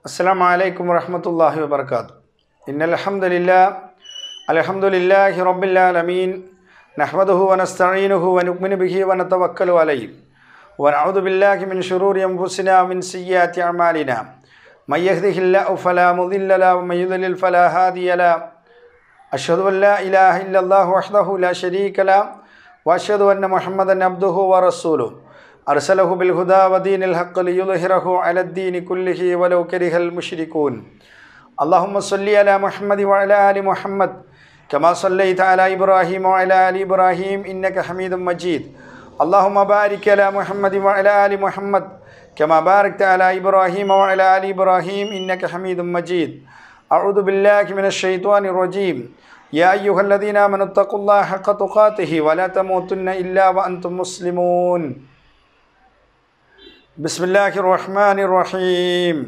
السلام عليكم ورحمة الله وبركاته إن الحمد لله الحمد لله رب العالمين نحمده ونستعينه ونؤمن به ونتوكل عليه ونعوذ بالله من شرور أنفسنا ومن سيئات أعمالنا من يهده الله فلا مضل له ومن يضلل فلا هادي له أشهد أن لا إله إلا الله وحده لا شريك له وأشهد أن محمدا عبده ورسوله أرسله بالهدى ودين الحق ليظهره على الدين كله ولو كره المشركون اللهم صل على محمد وعلى آل محمد كما صليت على إبراهيم وعلى آل إبراهيم إنك حميد مجيد اللهم بارك على محمد وعلى آل محمد كما باركت على إبراهيم وعلى آل إبراهيم إنك حميد مجيد أعوذ بالله من الشيطان الرجيم يا أيها الذين آمنوا اتقوا الله حق تقاته ولا تموتن إلا وأنتم مسلمون بسم الله الرحمن الرحيم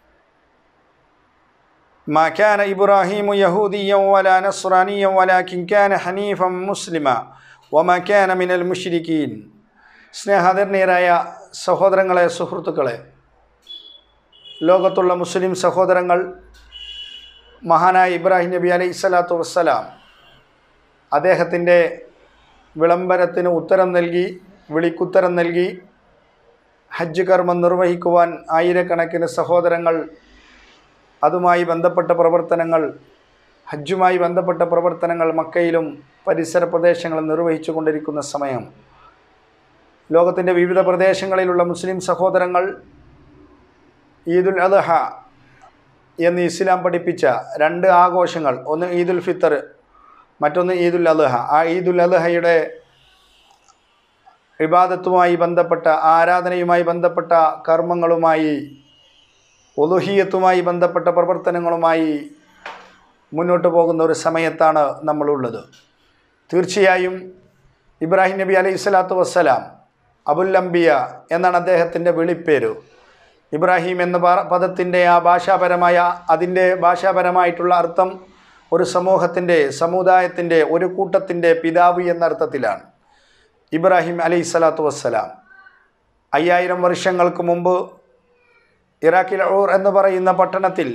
ما كان إبراهيم يهوديا ولا نصرانيا ولكن كان حنيفا مسلما وما كان من المشركين സ്നേഹാദരണീയരായ സഹോദരങ്ങളെ സുഹൃത്തുക്കളെ ലോകത്തുള്ള മുസ്ലിം സഹോദരങ്ങൾ മഹാനായ ഇബ്രാഹിം നബി അലൈഹി സ്വലാത്തു വസ്സലാം അദ്ദേഹത്തിൻ്റെ വിളംബരത്തിന് ഉത്തരം നൽകി വിളിക്കുത്തരം നൽകി ഹജ്ജ് കർമ്മം നിർവഹിക്കുവാൻ ആയിരക്കണക്കിന് സഹോദരങ്ങൾ അതുമായി ബന്ധപ്പെട്ട പ്രവർത്തനങ്ങൾ ഹജ്ജുമായി ബന്ധപ്പെട്ട പ്രവർത്തനങ്ങൾ മക്കയിലും പരിസര പ്രദേശങ്ങളും നിർവഹിച്ചു കൊണ്ടിരിക്കുന്ന സമയം ലോകത്തിൻ്റെ വിവിധ പ്രദേശങ്ങളിലുള്ള മുസ്ലിം സഹോദരങ്ങൾ ഈദുൽ അദ്ഹ എന്ന് ഇസ്ലാം പഠിപ്പിച്ച രണ്ട് ആഘോഷങ്ങൾ ഒന്ന് ഈദുൽ ഫിത്തർ മറ്റൊന്ന് ഈദുൽ അദ്ഹ ആ ഈദുൽ അദ്ഹയുടെ വിവാദത്തുമായി ബന്ധപ്പെട്ട ആരാധനയുമായി ബന്ധപ്പെട്ട കർമ്മങ്ങളുമായി ഒലുഹിയത്തുമായി ബന്ധപ്പെട്ട പ്രവർത്തനങ്ങളുമായി മുന്നോട്ട് പോകുന്ന ഒരു സമയത്താണ് നമ്മളുള്ളത് തീർച്ചയായും ഇബ്രാഹിം നബി അലൈഹി സ്വലാത്തു വസ്സലാം അബുൽ അംബിയ എന്നാണ് അദ്ദേഹത്തിൻ്റെ വിളിപ്പേര് ഇബ്രാഹിം എന്ന പദത്തിൻ്റെ ആ ഭാഷാപരമായ അതിൻ്റെ ഭാഷാപരമായിട്ടുള്ള അർത്ഥം ഒരു സമൂഹത്തിൻ്റെ സമുദായത്തിൻ്റെ ഒരു കൂട്ടത്തിൻ്റെ പിതാവ് എന്ന അർത്ഥത്തിലാണ് ഇബ്രാഹിം അലൈഹി സ്വലാത്തു വസ്സലാം അയ്യായിരം വർഷങ്ങൾക്ക് മുമ്പ് ഇറാഖിൽ ഊർ എന്ന് പറയുന്ന പട്ടണത്തിൽ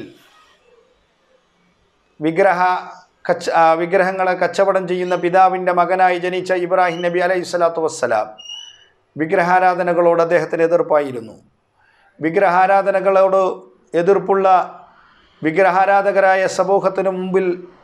വിഗ്രഹ കച്ച വിഗ്രഹങ്ങളെ കച്ചവടം ചെയ്യുന്ന പിതാവിൻ്റെ മകനായി ജനിച്ച ഇബ്രാഹിം നബി അലൈഹി സ്വലാത്തു വസ്സലാം വിഗ്രഹാരാധനകളോട് അദ്ദേഹത്തിന് എതിർപ്പായിരുന്നു വിഗ്രഹാരാധനകളോട് എതിർപ്പുള്ള വിഗ്രഹാരാധകരായ സമൂഹത്തിന് മുമ്പിൽ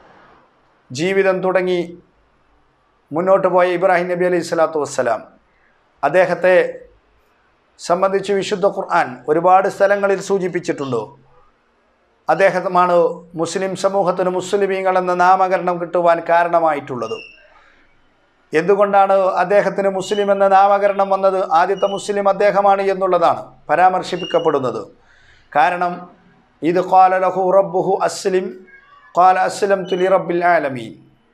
ജീവിതം തുടങ്ങി മുന്നോട്ട് പോയ ഇബ്രാഹിം നബി അലൈഹി സ്വലാത്തു വസ്സലാം അദ്ദേഹത്തെ സംബന്ധിച്ച് വിശുദ്ധ ഖുർആൻ ഒരുപാട് സ്ഥലങ്ങളിൽ സൂചിപ്പിച്ചിട്ടുണ്ട് അദ്ദേഹമാണ് മുസ്ലിം സമൂഹത്തിന് മുസ്ലിമീങ്ങൾ എന്ന നാമകരണം കിട്ടുവാൻ കാരണമായിട്ടുള്ളത് എന്തുകൊണ്ടാണ് അദ്ദേഹത്തിന് മുസ്ലിം എന്ന നാമകരണം വന്നത് ആദ്യത്തെ മുസ്ലിം അദ്ദേഹമാണ് എന്നുള്ളതാണ് പരാമർശിപ്പിക്കപ്പെടുന്നത് കാരണം ഇത് ഖാല ലഹു റബ്ബുഹു അസ്ലിം ഖാല അസ്ലം തുലി റബ്ബിൽ ആലമീൻ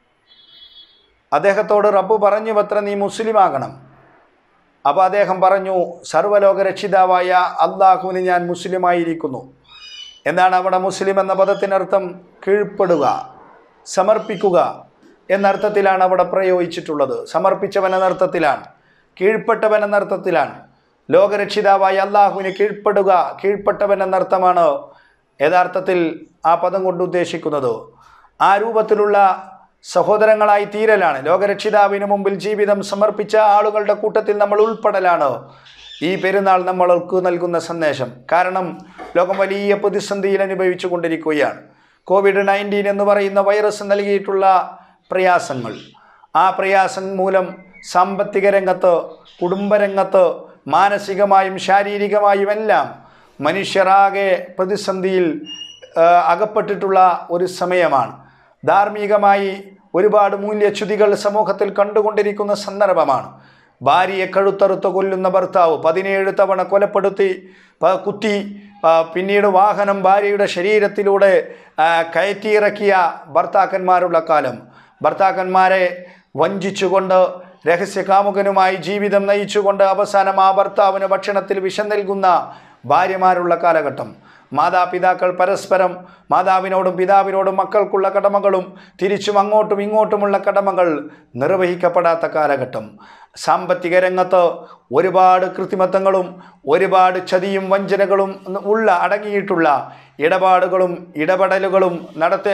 അദ്ദേഹത്തോട് റബ്ബ് പറഞ്ഞു പത്ര നീ മുസ്ലിമാകണം അപ്പോൾ അദ്ദേഹം പറഞ്ഞു സർവ്വലോക രക്ഷിതാവായ അള്ളാഹുവിന് ഞാൻ മുസ്ലിമായിരിക്കുന്നു എന്നാണ് അവിടെ മുസ്ലിം എന്ന പദത്തിനർത്ഥം കീഴ്പ്പെടുക സമർപ്പിക്കുക എന്നർത്ഥത്തിലാണ് അവിടെ പ്രയോഗിച്ചിട്ടുള്ളത് സമർപ്പിച്ചവൻ എന്നർത്ഥത്തിലാണ് കീഴ്പ്പെട്ടവൻ എന്നർത്ഥത്തിലാണ് ലോകരക്ഷിതാവായ അള്ളാഹുവിന് കീഴ്പ്പെടുക കീഴ്പ്പെട്ടവൻ എന്നർത്ഥമാണ് യഥാർത്ഥത്തിൽ ആ പദം കൊണ്ട് ഉദ്ദേശിക്കുന്നത് ആ രൂപത്തിലുള്ള സഹോദരങ്ങളായി തീരലാണ് ലോകരക്ഷിതാവിന് മുമ്പിൽ ജീവിതം സമർപ്പിച്ച ആളുകളുടെ കൂട്ടത്തിൽ നമ്മൾ ഉൾപ്പെടലാണ് ഈ പെരുന്നാൾ നമ്മൾക്ക് നൽകുന്ന സന്ദേശം കാരണം ലോകം വലിയ പ്രതിസന്ധിയിൽ അനുഭവിച്ചു കൊണ്ടിരിക്കുകയാണ് കോവിഡ് നയൻറ്റീൻ എന്ന് പറയുന്ന വൈറസ് നൽകിയിട്ടുള്ള പ്രയാസങ്ങൾ ആ പ്രയാസം മൂലം സാമ്പത്തിക രംഗത്ത് കുടുംബരംഗത്ത് മാനസികമായും ശാരീരികമായും എല്ലാം മനുഷ്യരാകെ പ്രതിസന്ധിയിൽ അകപ്പെട്ടിട്ടുള്ള ഒരു സമയമാണ് ധാർമ്മികമായി ഒരുപാട് മൂല്യച്യുതികൾ സമൂഹത്തിൽ കണ്ടുകൊണ്ടിരിക്കുന്ന സന്ദർഭമാണ് ഭാര്യയെ കഴുത്തറുത്ത് കൊല്ലുന്ന ഭർത്താവ് പതിനേഴ് തവണ കൊലപ്പെടുത്തി കുത്തി പിന്നീട് വാഹനം ഭാര്യയുടെ ശരീരത്തിലൂടെ കയറ്റിയിറക്കിയ ഭർത്താക്കന്മാരുള്ള കാലം ഭർത്താക്കന്മാരെ വഞ്ചിച്ചുകൊണ്ട് രഹസ്യകാമുകനുമായി ജീവിതം നയിച്ചുകൊണ്ട് അവസാനം ആ ഭർത്താവിന് ഭക്ഷണത്തിൽ വിഷം നൽകുന്ന ഭാര്യമാരുള്ള കാലഘട്ടം മാതാപിതാക്കൾ പരസ്പരം മാതാവിനോടും പിതാവിനോടും മക്കൾക്കുള്ള കടമകളും തിരിച്ചും അങ്ങോട്ടും ഇങ്ങോട്ടുമുള്ള കടമകൾ നിർവഹിക്കപ്പെടാത്ത കാലഘട്ടം സാമ്പത്തിക രംഗത്ത് ഒരുപാട് കൃത്രിമത്വങ്ങളും ഒരുപാട് ചതിയും വഞ്ചനകളും ഉള്ള അടങ്ങിയിട്ടുള്ള ഇടപാടുകളും ഇടപെടലുകളും നടത്ത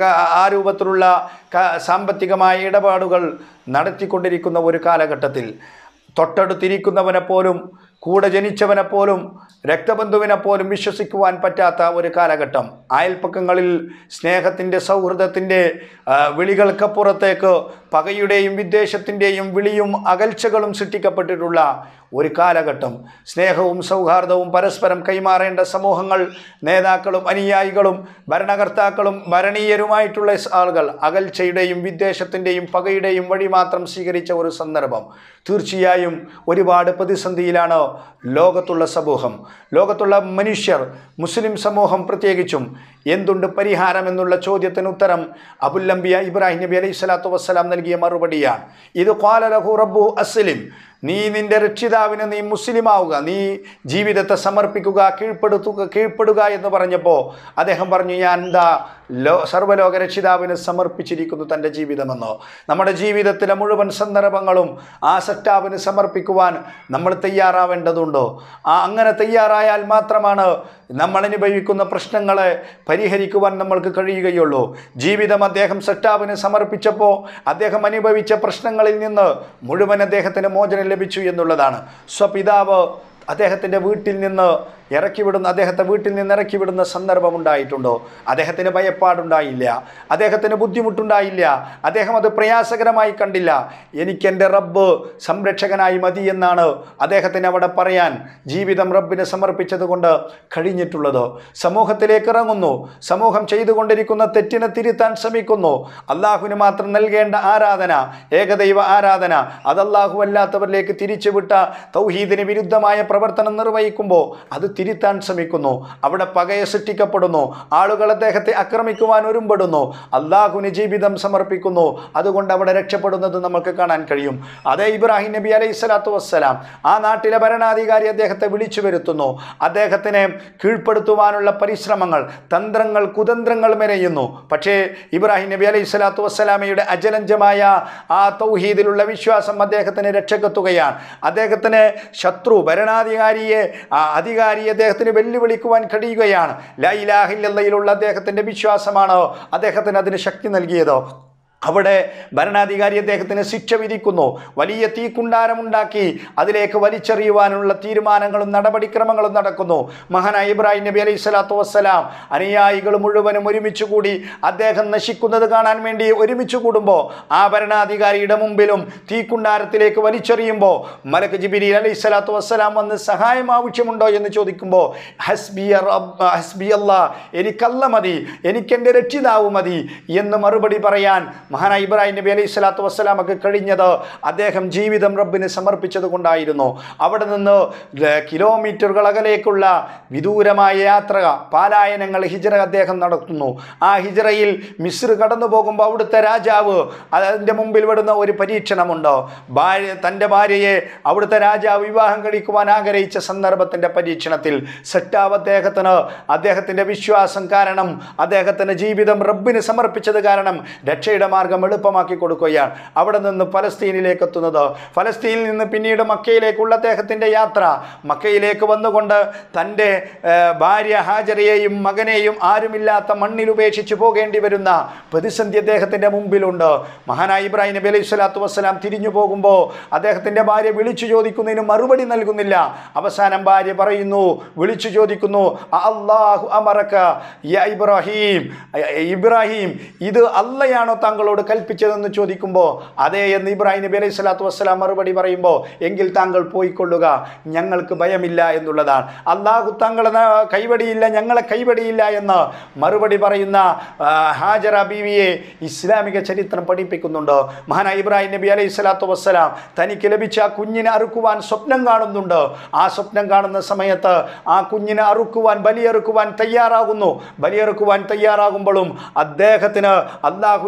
ആ രൂപത്തിലുള്ള ക- സാമ്പത്തികമായ ഇടപാടുകൾ നടത്തിക്കൊണ്ടിരിക്കുന്ന ഒരു കാലഘട്ടത്തിൽ തൊട്ടടുത്തിരിക്കുന്നവനെ പോലും കൂടെ ജനിച്ചവനെ പോലും രക്തബന്ധുവിനെ പോലും വിശ്വസിക്കുവാൻ പറ്റാത്ത ഒരു കാലഘട്ടം അയൽപ്പക്കങ്ങളിൽ സ്നേഹത്തിൻ്റെ സൗഹൃദത്തിൻ്റെ ആ, വിളികൾക്കപ്പുറത്തേക്ക് പകയുടെയും വിദ്വേഷത്തിൻ്റെയും വിളിയും അകൽച്ചകളും സൃഷ്ടിക്കപ്പെട്ടിട്ടുള്ള ഒരു കാലഘട്ടം സ്നേഹവും സൗഹാർദ്ദവും പരസ്പരം കൈമാറേണ്ട സമൂഹങ്ങൾ നേതാക്കളും അനുയായികളും ഭരണകർത്താക്കളും ഭരണീയരുമായിട്ടുള്ള ആളുകൾ അകൽച്ചയുടെയും വിദ്വേഷത്തിൻ്റെയും പകയുടെയും വഴി മാത്രം സ്വീകരിച്ച ഒരു സന്ദർഭം തീർച്ചയായും ഒരുപാട് പ്രതിസന്ധിയിലാണ് ലോകത്തുള്ള സമൂഹം ലോകത്തുള്ള മനുഷ്യർ മുസ്ലിം സമൂഹം പ്രത്യേകിച്ചും എന്തുണ്ട് പരിഹാരം എന്നുള്ള ചോദ്യത്തിന് ഉത്തരം അബുല്ലംബിയ ഇബ്രാഹിം നബി അലൈഹി സ്വലാത്തു വസ്സലാം നൽകിയ മറുപടിയാണ് ഇത് ഖാലലഹു റബ്ബു അസ്ലിം നീ നിന്റെ രക്ഷിതാവിന് നീ മുസ്ലിമാവുക നീ ജീവിതത്തെ സമർപ്പിക്കുക കീഴ്പ്പെടുത്തുക കീഴ്പ്പെടുക എന്ന് പറഞ്ഞപ്പോൾ അദ്ദേഹം പറഞ്ഞു ഞാൻ എന്താ ലോ സർവ്വലോക രക്ഷിതാവിന് സമർപ്പിച്ചിരിക്കുന്നു തൻ്റെ ജീവിതമെന്നോ നമ്മുടെ ജീവിതത്തിലെ മുഴുവൻ സന്ദർഭങ്ങളും ആ സറ്റാവിന് സമർപ്പിക്കുവാൻ നമ്മൾ തയ്യാറാവേണ്ടതുണ്ടോ ആ അങ്ങനെ തയ്യാറായാൽ മാത്രമാണ് നമ്മൾ അനുഭവിക്കുന്ന പ്രശ്നങ്ങളെ പരിഹരിക്കുവാൻ നമ്മൾക്ക് കഴിയുകയുള്ളൂ ജീവിതം അദ്ദേഹം സറ്റാവിന് സമർപ്പിച്ചപ്പോൾ അദ്ദേഹം അനുഭവിച്ച പ്രശ്നങ്ങളിൽ നിന്ന് മുഴുവൻ അദ്ദേഹത്തിന് മോചനം ലഭിച്ചു എന്നുള്ളതാണ് സ്വപിതാവ് അദ്ദേഹത്തിൻ്റെ വീട്ടിൽ നിന്ന് ഇറക്കി വിടുന്ന അദ്ദേഹത്തെ വീട്ടിൽ നിന്ന് ഇറക്കി വിടുന്ന സന്ദർഭം ഉണ്ടായിട്ടുണ്ടോ അദ്ദേഹത്തിന് ഭയപ്പാടുണ്ടായില്ല അദ്ദേഹത്തിന് ബുദ്ധിമുട്ടുണ്ടായില്ല അദ്ദേഹം അത് പ്രയാസകരമായി കണ്ടില്ല എനിക്കെൻ്റെ റബ്ബ് സംരക്ഷകനായി മതി എന്നാണ് അദ്ദേഹത്തിന് അവിടെ പറയാൻ ജീവിതം റബ്ബിന് സമർപ്പിച്ചത് കൊണ്ട് കഴിഞ്ഞിട്ടുള്ളത് സമൂഹത്തിലേക്ക് ഇറങ്ങുന്നു സമൂഹം ചെയ്തുകൊണ്ടിരിക്കുന്ന തെറ്റിനെ തിരുത്താൻ ശ്രമിക്കുന്നു അള്ളാഹുവിന് മാത്രം നൽകേണ്ട ആരാധന ഏകദൈവ ആരാധന അത് അല്ലാഹു അല്ലാത്തവരിലേക്ക് തിരിച്ചുവിട്ട തൗഹീദിന് വിരുദ്ധമായ പ്രവർത്തനം നിർവഹിക്കുമ്പോൾ അത് തിരുത്താൻ ശ്രമിക്കുന്നു അവിടെ പകയെ സൃഷ്ടിക്കപ്പെടുന്നു ആളുകൾ അദ്ദേഹത്തെ ആക്രമിക്കുവാൻ ഒരുമ്പെടുന്നു അള്ളാഹുവിന് ജീവിതം സമർപ്പിക്കുന്നു അതുകൊണ്ട് അവിടെ രക്ഷപ്പെടുന്നത് നമുക്ക് കാണാൻ കഴിയും അതേ ഇബ്രാഹിം നബി അലൈഹി സ്വലാത്തു വസ്സലാം ആ നാട്ടിലെ ഭരണാധികാരി അദ്ദേഹത്തെ വിളിച്ചു വരുത്തുന്നു അദ്ദേഹത്തിനെ കീഴ്പ്പെടുത്തുവാനുള്ള പരിശ്രമങ്ങൾ തന്ത്രങ്ങൾ കുതന്ത്രങ്ങൾ മെനയുന്നു പക്ഷേ ഇബ്രാഹിം നബി അലൈഹി സ്വലാത്തു വസ്സലാമയുടെ അജലഞ്ചമായ ആ തൗഹീദിലുള്ള വിശ്വാസം അദ്ദേഹത്തിന് രക്ഷക്കെത്തുകയാണ് അദ്ദേഹത്തിന് ശത്രു ഭരണാധികാരിയെ ആ അധികാരി അദ്ദേഹത്തിന് വെല്ലുവിളിക്കുവാൻ കഴിയുകയാണ് ലൈലാഹില്ലയിലുള്ള അദ്ദേഹത്തിൻ്റെ വിശ്വാസമാണ് അദ്ദേഹത്തിന് അതിന് ശക്തി നൽകിയത് അവിടെ ഭരണാധികാരി അദ്ദേഹത്തിന് ശിക്ഷ വിധിക്കുന്നു വലിയ തീക്കുണ്ടാരമുണ്ടാക്കി അതിലേക്ക് വലിച്ചെറിയുവാനുള്ള തീരുമാനങ്ങളും നടപടിക്രമങ്ങളും നടക്കുന്നു മഹാനായ ഇബ്രാഹിം നബി അലൈഹി സ്വലാത്തു വസ്സലാം അനുയായികൾ മുഴുവനും ഒരുമിച്ച് കൂടി അദ്ദേഹം നശിക്കുന്നത് കാണാൻ വേണ്ടി ഒരുമിച്ച് കൂടുമ്പോൾ ആ ഭരണാധികാരിയുടെ മുമ്പിലും തീക്കുണ്ടാരത്തിലേക്ക് വലിച്ചെറിയുമ്പോൾ മലക്ക് ജിബിരി അലൈഹി സ്വലാത്തു വസ്സലാം വന്ന് സഹായം ആവശ്യമുണ്ടോ എന്ന് ചോദിക്കുമ്പോൾ ഹസ്ബി റബ്ബ് ഹസ്ബി അല്ലാ എനിക്കല്ല മതി എനിക്കെൻ്റെ രക്ഷിതാവ് മതി എന്ന് മറുപടി പറയാൻ മഹാനായ ഇബ്രാഹിം നബി അലൈഹി സ്വലാത്തു വസ്സലാമൊക്കെ കഴിഞ്ഞത് അദ്ദേഹം ജീവിതം റബ്ബിന് സമർപ്പിച്ചത് കൊണ്ടായിരുന്നു അവിടെ നിന്ന് ല- കിലോമീറ്ററുകൾ അകലേക്കുള്ള വിദൂരമായ യാത്ര പാലായനങ്ങൾ ഹിജറ അദ്ദേഹം നടത്തുന്നു ആ ഹിജറയിൽ മിസ്ർ കടന്നു പോകുമ്പോൾ അവിടുത്തെ രാജാവ് അതിൻ്റെ മുമ്പിൽ വിടുന്ന ഒരു പരീക്ഷണമുണ്ട് ഭാര്യ തൻ്റെ ഭാര്യയെ അവിടുത്തെ രാജാവ് വിവാഹം കഴിക്കുവാൻ ആഗ്രഹിച്ച സന്ദർഭത്തിൻ്റെ പരീക്ഷണത്തിൽ സെറ്റാവ് അദ്ദേഹത്തിന് അദ്ദേഹത്തിൻ്റെ വിശ്വാസം കാരണം അദ്ദേഹത്തിൻ്റെ ജീവിതം റബ്ബിന് സമർപ്പിച്ചത് കാരണം രക്ഷയുടെ മാർഗം എളുപ്പമാക്കി കൊടുക്കുകയാണ് അവിടെ നിന്ന് ഫലസ്തീനിലേക്ക് എത്തുന്നത് ഫലസ്തീനിൽ നിന്ന് പിന്നീട് മക്കയിലേക്കുള്ള അദ്ദേഹത്തിൻ്റെ യാത്ര മക്കയിലേക്ക് വന്നുകൊണ്ട് തൻ്റെ ഏർ, ഭാര്യ ഹാജരയെയും മകനെയും ആരുമില്ലാത്ത മണ്ണിൽ ഉപേക്ഷിച്ച് പോകേണ്ടി വരുന്ന പ്രതിസന്ധി അദ്ദേഹത്തിൻ്റെ മുമ്പിലുണ്ട് മഹാനായ ഇബ്രാഹിം നബി അലൈഹി സ്വലാത്തു വസ്സലാം തിരിഞ്ഞു പോകുമ്പോൾ അദ്ദേഹത്തിൻ്റെ ഭാര്യ വിളിച്ചു ചോദിക്കുന്നതിന് മറുപടി നൽകുന്നില്ല അവസാനം ഭാര്യ പറയുന്നു വിളിച്ചു ചോദിക്കുന്നു അള്ളാഹു അമറക്ക യ ഇബ്രാഹിം ഇബ്രാഹിം ഇത് അല്ലയാണോ താങ്കളോട് കൽപ്പിച്ചതെന്ന് ചോദിക്കുമ്പോൾ അതേ എന്ന് ഇബ്രാഹിം നബി അലൈഹി സ്വലാത്തു വസ്സലാം മറുപടി പറയുമ്പോൾ എങ്കിൽ താങ്കൾ പോയിക്കൊള്ളുക ഞങ്ങൾക്ക് ഭയമില്ല എന്നുള്ളതാണ് അള്ളാഹു താങ്കളെ ന- കൈവടിയില്ല ഞങ്ങളെ കൈവടിയില്ല എന്ന് മറുപടി പറയുന്ന ആ, ഹാജറ ബീവിയെ ഇസ്ലാമിക ചരിത്രം പഠിപ്പിക്കുന്നുണ്ട് മഹാനായ ഇബ്രാഹിം നബി അലൈഹി സ്വലാത്തു വസ്സലാം തനിക്ക് ലഭിച്ച ആ കുഞ്ഞിനെ അറുക്കുവാൻ സ്വപ്നം കാണുന്നുണ്ട് ആ സ്വപ്നം കാണുന്ന സമയത്ത് ആ കുഞ്ഞിനെ അറുക്കുവാൻ ബലിയെറുക്കുവാൻ തയ്യാറാകുന്നു ബലിയെറുക്കുവാൻ തയ്യാറാകുമ്പോഴും അദ്ദേഹത്തിന് അള്ളാഹുല്ല വിശ്വാസം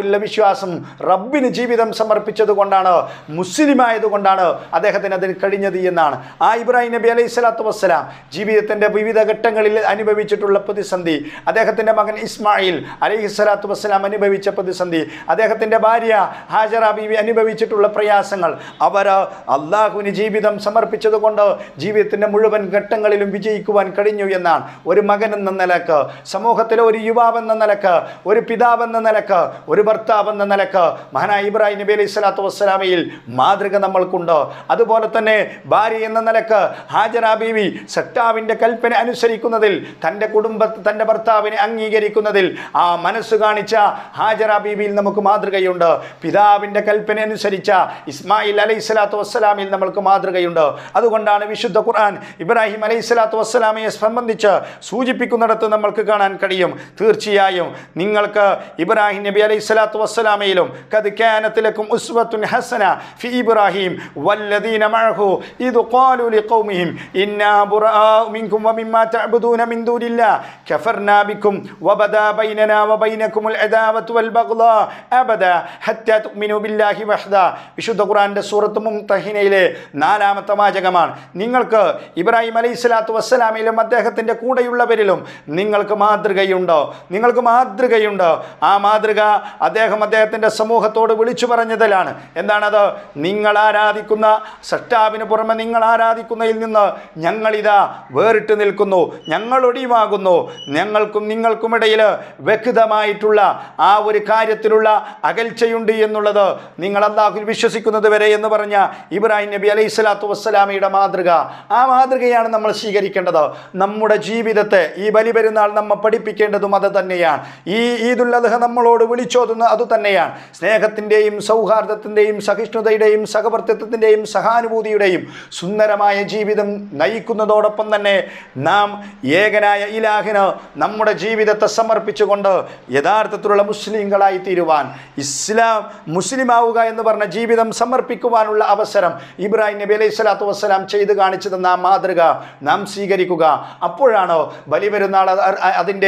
വിശ്വാസം റബ്ബിന് ജീവിതം സമർപ്പിച്ചത് കൊണ്ടാണ് മുസ്ലിം ആയതുകൊണ്ടാണ് അദ്ദേഹത്തിന് അതിന് കഴിഞ്ഞത് എന്നാണ് ആ ഇബ്രാഹിം നബി അലൈഹി സ്വലാത്തു വസ്സലാം ജീവിതത്തിൻ്റെ വിവിധ ഘട്ടങ്ങളിൽ അനുഭവിച്ചിട്ടുള്ള പ്രതിസന്ധി അദ്ദേഹത്തിൻ്റെ മകൻ ഇസ്മായിൽ അലൈഹി സ്വലാത്തു വസ്സലാം അനുഭവിച്ച പ്രതിസന്ധി അദ്ദേഹത്തിൻ്റെ ഭാര്യ ഹാജറ ബീവി അനുഭവിച്ചിട്ടുള്ള പ്രയാസങ്ങൾ അവർ അള്ളാഹുവിന് ജീവിതം സമർപ്പിച്ചത് കൊണ്ട് ജീവിതത്തിൻ്റെ മുഴുവൻ ഘട്ടങ്ങളിലും വിജയിക്കുവാൻ കഴിഞ്ഞു എന്നാണ് ഒരു മകൻ എന്ന നിലക്ക് സമൂഹത്തിലെ ഒരു യുവാവെന്ന നിലക്ക് ഒരു പിതാവെന്ന നിലക്ക് ഒരു ഭർത്താവെന്ന നിലക്ക് മഹാനായ ഇബ്രാഹിം നബി അലൈഹി സ്വലാത്തു വസ്സലാമയിൽ മാതൃക നമ്മൾക്കുണ്ട് അതുപോലെ തന്നെ ഭാര്യ എന്ന നിലക്ക് ഹാജറ ബീവി സട്ടാവിൻ്റെ കൽപ്പന അനുസരിക്കുന്നതിൽ തൻ്റെ കുടുംബ തൻ്റെ ഭർത്താവിനെ അംഗീകരിക്കുന്നതിൽ ആ മനസ്സ് കാണിച്ച ഹാജറ ബീവിയിൽ നമുക്ക് മാതൃകയുണ്ട് പിതാവിൻ്റെ കൽപ്പന അനുസരിച്ച ഇസ്മായിൽ അലൈഹി സ്വലാത്തു വസ്സലാമിൽ നമ്മൾക്ക് മാതൃകയുണ്ട് അതുകൊണ്ടാണ് വിശുദ്ധ ഖുർആൻ ഇബ്രാഹിം അലൈഹി സ്വലാത്തു വസ്സലാമയെ സംബന്ധിച്ച് സൂചിപ്പിക്കുന്നിടത്ത് നമ്മൾക്ക് കാണാൻ കഴിയും തീർച്ചയായും നിങ്ങൾക്ക് ഇബ്രാഹിം നബി അലൈഹി സ്വലാത്തു വസ്സലാമയിലും കത് കാനത്തിലക്കും ഉസ്വത്തുൻ ഹസന ഫി ഇബ്രാഹിം വല്ലദീന മഅഹു ഇദ് ഖാലു ലിഖൗമിഹിം ഇന്നാ ബുറാഉ മിൻകും വമിമ്മാ തഅബുദൂന മിൻ ദൂനില്ലാ കഫർനാ ബിക്കും വബദാ ബൈനനാ വബൈനകുമുൽ അദാവത്തു വൽ ബഗ്ളാ അബദാ ഹത്താ തുഅ്മിനു ബില്ലാഹി വഹ്ദ വിശുദ്ധ ഖുർആന്റെ സൂറത്ത് മുംതഹിനയിലെ നാലാമത്തെ വാചകമാണ് നിങ്ങൾക്ക് ഇബ്രാഹിം അലൈഹി സ്വലാത്തു വസ്സലാമിലും അദ്ദേഹത്തിൻ്റെ കൂടെയുള്ളവരിലും നിങ്ങൾക്ക് മാതൃകയുണ്ടോ നിങ്ങൾക്ക് മാതൃകയുണ്ടോ ആ മാതൃക അദ്ദേഹം അദ്ദേഹത്തിൻ്റെ സമൂഹത്തോട് വിളിച്ചു പറഞ്ഞതിലാണ് എന്താണത് നിങ്ങൾ ആരാധിക്കുന്ന സട്ടാവിന് പുറമെ നിങ്ങൾ ആരാധിക്കുന്നതിൽ നിന്ന് ഞങ്ങളിതാ വേറിട്ട് നിൽക്കുന്നു ഞങ്ങൾ ഒടിവാകുന്നു ഞങ്ങൾക്കും നിങ്ങൾക്കുമിടയിൽ വ്യക്തമായിട്ടുള്ള ആ ഒരു കാര്യത്തിലുള്ള അകൽച്ചയുണ്ട് എന്നുള്ളത് നിങ്ങൾ അള്ളാഹുൽ വിശ്വസിക്കുന്നത് വരെ എന്ന് പറഞ്ഞ ഇബ്രാഹിം നബി അലൈഹി സ്വലാത്തു വസ്സലാമയുടെ മാതൃക ആ മാതൃകയാണ് നമ്മൾ സ്വീകരിക്കേണ്ടത് നമ്മുടെ ജീവിതത്തെ ഈ ബലി പെരുന്നാൾ നമ്മെ പഠിപ്പിക്കേണ്ടതും അത് തന്നെയാണ് ഈ ഈദുൽ അദ്ഹ നമ്മളോട് വിളിച്ചോതുന്ന അത് തന്നെയാണ് സ്നേഹത്തിൻ്റെയും സൗഹാർദ്ദത്തിൻ്റെയും സഹിഷ്ണുതയുടെയും സഹവർത്തിത്വത്തിൻ്റെയും സഹാനുഭൂതിയുടെയും സുന്ദരമായ ജീവിതം നയിക്കുന്നതോടൊപ്പം തന്നെ നാം ഏകനായ ഇലാഹിന് നമ്മുടെ ജീവിതത്തെ സമർപ്പിച്ചുകൊണ്ട് യഥാർത്ഥത്തിലുള്ള മുസ്ലിങ്ങളായി തീരുവാൻ ഇസ്ലാം മുസ്ലിമാവുക എന്ന് പറഞ്ഞ ജീവിതം സമർപ്പിക്കുവാനുള്ള അവസരം ഇബ്രാഹിം നബി അലൈഹി സ്വലാത്തു വസ്സലാം ചെയ്ത് കാണിച്ചു തന്ന ആ മാതൃക നാം സ്വീകരിക്കുക അപ്പോഴാണ് ബലി പെരുന്നാൾ അത് അ- അതിൻ്റെ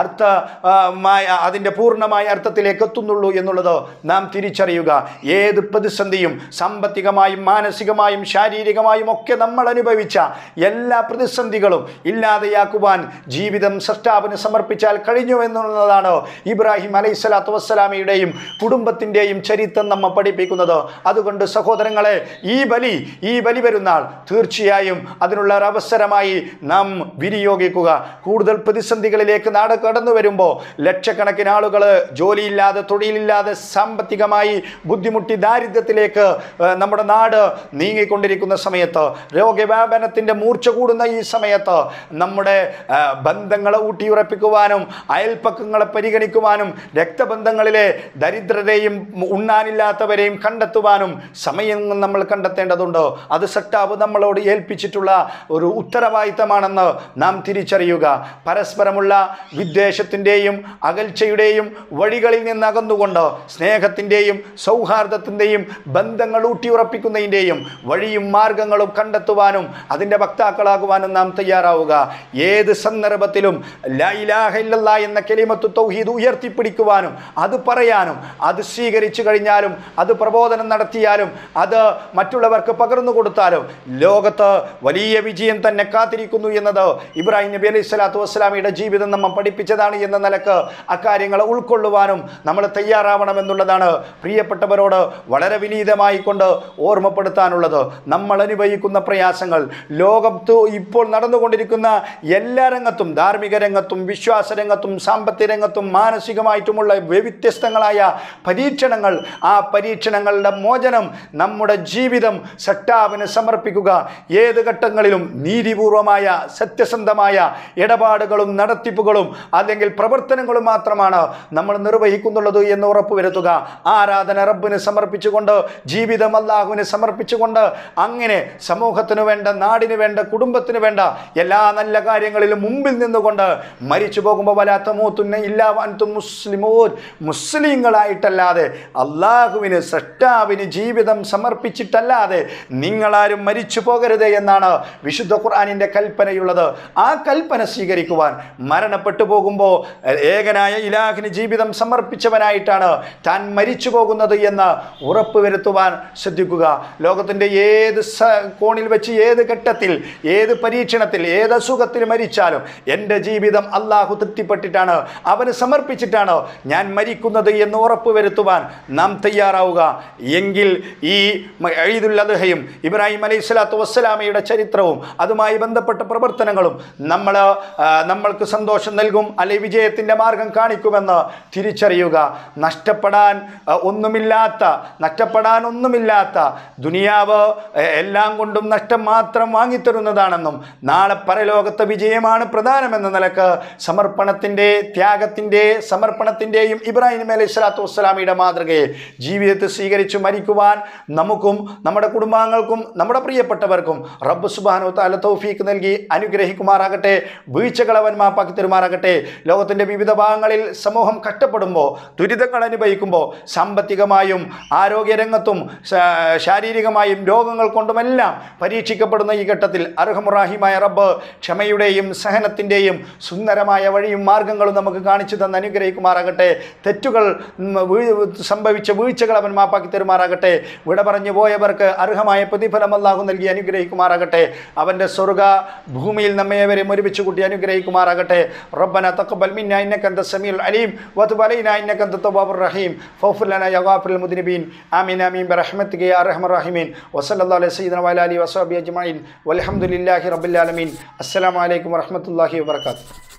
അർത്ഥമായ അതിൻ്റെ പൂർണ്ണമായ അർത്ഥത്തിലേക്ക് എത്തുന്നുള്ളൂ എന്നുള്ളത് നാം തിരിച്ചറിയുക ഏത് പ്രതിസന്ധിയും സാമ്പത്തികമായും മാനസികമായും ശാരീരികമായും ഒക്കെ നമ്മൾ അനുഭവിച്ച എല്ലാ പ്രതിസന്ധികളും ഇല്ലാതെയാക്കുവാൻ ജീവിതം സൃഷ്ടാവിന് സമർപ്പിച്ചാൽ കഴിഞ്ഞു എന്നുള്ളതാണ് ഇബ്രാഹിം അലൈഹി സ്വലാത്തു വസ്സലാമയുടെയും കുടുംബത്തിൻ്റെയും ചരിത്രം നമ്മെ പഠിപ്പിക്കുന്നത് അതുകൊണ്ട് സഹോദരങ്ങളെ ഈ ബലി ഈ ബലി പെരുന്നാൾ തീർച്ചയായും അതിനുള്ള ഒരു അവസരമായി നാം വിനിയോഗിക്കുക കൂടുതൽ പ്രതിസന്ധികളിലേക്ക് നാട് കടന്നു വരുമ്പോൾ ലക്ഷക്കണക്കിന് ആളുകൾ ജോലിയില്ലാതെ തൊഴിലില്ലാതെ സാമ്പത്തികമായി ബുദ്ധിമുട്ടി ദാരിദ്ര്യത്തിലേക്ക് ഏഹ്, നമ്മുടെ നാട് നീങ്ങിക്കൊണ്ടിരിക്കുന്ന സമയത്ത് രോഗവ്യാപനത്തിൻ്റെ മൂർച്ച കൂടുന്ന ഈ സമയത്ത് നമ്മുടെ ആ, ബന്ധങ്ങളെ ഊട്ടിയുറപ്പിക്കുവാനും അയൽപ്പക്കങ്ങളെ പരിഗണിക്കുവാനും രക്തബന്ധങ്ങളിലെ ദരിദ്രരെയും ഉണ്ണാനില്ലാത്തവരെയും കണ്ടെത്തുവാനും സമയം നമ്മൾ കണ്ടെത്തേണ്ടതുണ്ട് അത് സട്ടാവ് നമ്മളോട് ഏൽപ്പിച്ചിട്ടുള്ള ഒരു ഉത്തരവാദിത്തമാണെന്ന് നാം തിരിച്ചറിയുക പരസ്പരമുള്ള വിദ്വേഷത്തിൻ്റെയും അകൽച്ചയുടെയും വഴികളിൽ നിന്ന് അകന്നുകൊണ്ട് സ്നേഹത്തിൻ്റെയും സൗഹാർദ്ദത്തിൻ്റെയും ബന്ധങ്ങൾ ഊട്ടിയുറപ്പിക്കുന്നതിൻ്റെയും വഴിയും മാർഗങ്ങളും കണ്ടെത്തുവാനും അതിൻ്റെ വക്താക്കളാകുവാനും നാം തയ്യാറാവുക ഏത് സന്ദർഭത്തിലും ലാ ഇലാഹ ഇല്ലല്ലാ എന്ന കെലിമത്തു തൗഹീദ് ഉയർത്തിപ്പിടിക്കുവാനും അത് പറയാനും അത് സ്വീകരിച്ചു കഴിഞ്ഞാലും അത് പ്രബോധനം നടത്തിയാലും അത് മറ്റുള്ളവർക്ക് പകർന്നു കൊടുത്താലും ലോകത്ത് വലിയ വിജയം തന്നെ കാത്തിരിക്കുന്നു എന്നത് ഇബ്രാഹിം നബി അലൈഹി സ്വലാത്തു വസ്സലാമിയുടെ ജീവിതം നമ്മെ പഠിപ്പിച്ചതാണ് എന്ന നിലക്ക് അക്കാര്യങ്ങളെ ഉൾക്കൊള്ളുവാനും നമ്മൾ തയ്യാറാവണമെന്നുള്ളതാണ് പ്രിയപ്പെട്ടവരോട് വളരെ വിനീതമായി കൊണ്ട് ഓർമ്മപ്പെടുത്താനുള്ളത് നമ്മൾ അനുഭവിക്കുന്ന പ്രയാസങ്ങൾ ലോകത്ത് ഇപ്പോൾ നടന്നുകൊണ്ടിരിക്കുന്ന എല്ലാ രംഗത്തും ധാർമ്മിക രംഗത്തും വിശ്വാസ രംഗത്തും സാമ്പത്തിക രംഗത്തും മാനസികമായിട്ടുമുള്ള വ്യത്യസ്തങ്ങളായ പരീക്ഷണങ്ങൾ ആ പരീക്ഷണങ്ങളുടെ മോചനം നമ്മുടെ ജീവിതം സട്ടാവിന് സമർപ്പിക്കുക ഏത് ഘട്ടങ്ങളിലും നീതിപൂർവമായ സത്യസന്ധമായ ഇടപാടുകളും നടത്തിപ്പുകളും അല്ലെങ്കിൽ പ്രവർത്തനങ്ങളും മാത്രമാണ് നമ്മൾ നിർവഹിക്കുന്നുള്ളത് എന്ന് ഉറപ്പുവരുത്തുക ആരാധന റബ്ബിന് സമർപ്പിച്ചുകൊണ്ട് ജീവിതം അല്ലാഹുവിന് സമർപ്പിച്ചുകൊണ്ട് അങ്ങനെ സമൂഹത്തിന് വേണ്ട നാടിന് വേണ്ട കുടുംബത്തിന് വേണ്ട എല്ലാ നല്ല കാര്യങ്ങളിലും മുമ്പിൽ നിന്നുകൊണ്ട് മരിച്ചു പോകുമ്പോൾ വലാത്ത മൂത്തുന്ന ഇല്ലാവാൻത്തും മുസ്ലിമോൻ മുസ്ലിങ്ങളായിട്ടല്ലാതെ അള്ളാഹുവിന് സൃഷ്ടാവിന് ജീവിതം സമർപ്പിച്ചിട്ടല്ലാതെ നിങ്ങളാരും മരിച്ചു പോകരുത് എന്നാണ് വിശുദ്ധ ഖുർആാനിൻ്റെ കൽപ്പനയുള്ളത് ആ കൽപ്പന സ്വീകരിക്കുവാൻ മരണപ്പെട്ടു പോകുമ്പോൾ ഏകനായ ഇലാഹിന് ജീവിതം സമർപ്പിച്ചവനായിട്ടാണ് കൊണ്ടാണ് താൻ മരിച്ചു പോകുന്നത് എന്ന് ഉറപ്പുവരുത്തുവാൻ ശ്രദ്ധിക്കുക ലോകത്തിൻ്റെ ഏത് സ കോണിൽ വെച്ച് ഏത് ഘട്ടത്തിൽ ഏത് പരീക്ഷണത്തിൽ ഏത് അസുഖത്തിൽ മരിച്ചാലും എൻ്റെ ജീവിതം അള്ളാഹു തൃപ്തിപ്പെട്ടിട്ടാണ് അവന് സമർപ്പിച്ചിട്ടാണ് ഞാൻ മരിക്കുന്നത് എന്ന് ഉറപ്പുവരുത്തുവാൻ നാം തയ്യാറാവുക എങ്കിൽ ഈ ഈദുൽ അദ്ഹയും ഇബ്രാഹിം അലൈഹി സ്വലാത്തു വസ്സലാമയുടെ ചരിത്രവും അതുമായി ബന്ധപ്പെട്ട പ്രവർത്തനങ്ങളും നമ്മൾ നമ്മൾക്ക് സന്തോഷം നൽകും അല്ലെ വിജയത്തിൻ്റെ മാർഗം കാണിക്കുമെന്ന് തിരിച്ചറിയുക നഷ്ടപ്പെടാൻ ആ, ഒന്നുമില്ലാത്ത നഷ്ടപ്പെടാൻ ഒന്നുമില്ലാത്ത ദുനിയാവ് എ, എല്ലാം കൊണ്ടും നഷ്ടം മാത്രം വാങ്ങിത്തരുന്നതാണെന്നും നാളെ പരലോകത്തെ വിജയമാണ് പ്രധാനമെന്ന നിലക്ക് സമർപ്പണത്തിൻ്റെ ത്യാഗത്തിൻ്റെ സമർപ്പണത്തിൻ്റെയും ഇബ്രാഹിം അലൈഹി സ്വലാത്തു വസ്സലാമിയുടെ മാതൃകയെ ജീവിതത്തിൽ സ്വീകരിച്ചു മരിക്കുവാൻ നമുക്കും നമ്മുടെ കുടുംബാംഗങ്ങൾക്കും നമ്മുടെ പ്രിയപ്പെട്ടവർക്കും റബ്ബ് സുബാനു താല തൗഫീക്ക് നൽകി അനുഗ്രഹിക്കുമാറാകട്ടെ വീഴ്ചകൾ അവൻ മാപ്പാക്കി തരുമാറാകട്ടെ ലോകത്തിൻ്റെ വിവിധ ഭാഗങ്ങളിൽ സമൂഹം കഷ്ടപ്പെടുമ്പോൾ ദുരിതങ്ങൾ അനുഭവിക്കുമ്പോൾ സാമ്പത്തികമായും ആരോഗ്യരംഗത്തും ശാ- ശാരീരികമായും രോഗങ്ങൾ കൊണ്ടുമെല്ലാം പരീക്ഷിക്കപ്പെടുന്ന ഈ ഘട്ടത്തിൽ അർഹമുറാഹിമായ റബ്ബ് ക്ഷമയുടെയും സഹനത്തിൻ്റെയും സുന്ദരമായ വഴിയും മാർഗങ്ങളും നമുക്ക് കാണിച്ചു തന്ന് അനുഗ്രഹിക്കുമാറാകട്ടെ തെറ്റുകൾ ഉം, വീഴ് സംഭവിച്ച വീഴ്ചകൾ അവൻ മാപ്പാക്കി തരുമാറാകട്ടെ വിട പറഞ്ഞു പോയവർക്ക് അർഹമായ പ്രതിഫലം അല്ലാഹു നൽകി അനുഗ്രഹിക്കുമാറാകട്ടെ അവൻ്റെ സ്വർഗ ഭൂമിയിൽ നമ്മെ അവരെ ഒരുമിച്ച് കൂട്ടി അനുഗ്രഹിക്കുമാറാകട്ടെ റബ്ബന തഖബ്ബൽ മിന്ന ഇന്നക അന്ത സമീഉൽ അലീം വതുബ് അലൈനാ ഇന്നക അന്ത തവ്വാബുർ റഹീം ഫഗ്ഫിർ ലനാ യാ ഗാഫിറുൽ മുദ്നിബീൻ ആമീൻ ആമീൻ ബിറഹ്മതിക യാ അർഹമർ റഹീമീൻ വസല്ലല്ലാഹു അലൈഹി സയ്യിദന വഅലാ ആലിഹി വസഹബിഹി അജ്മഈൻ വൽഹംദുലില്ലാഹി റബ്ബിൽ ആലമീൻ അസ്സലാമു അലൈക്കും വറഹ്മത്തുള്ളാഹി വബറകാതുഹു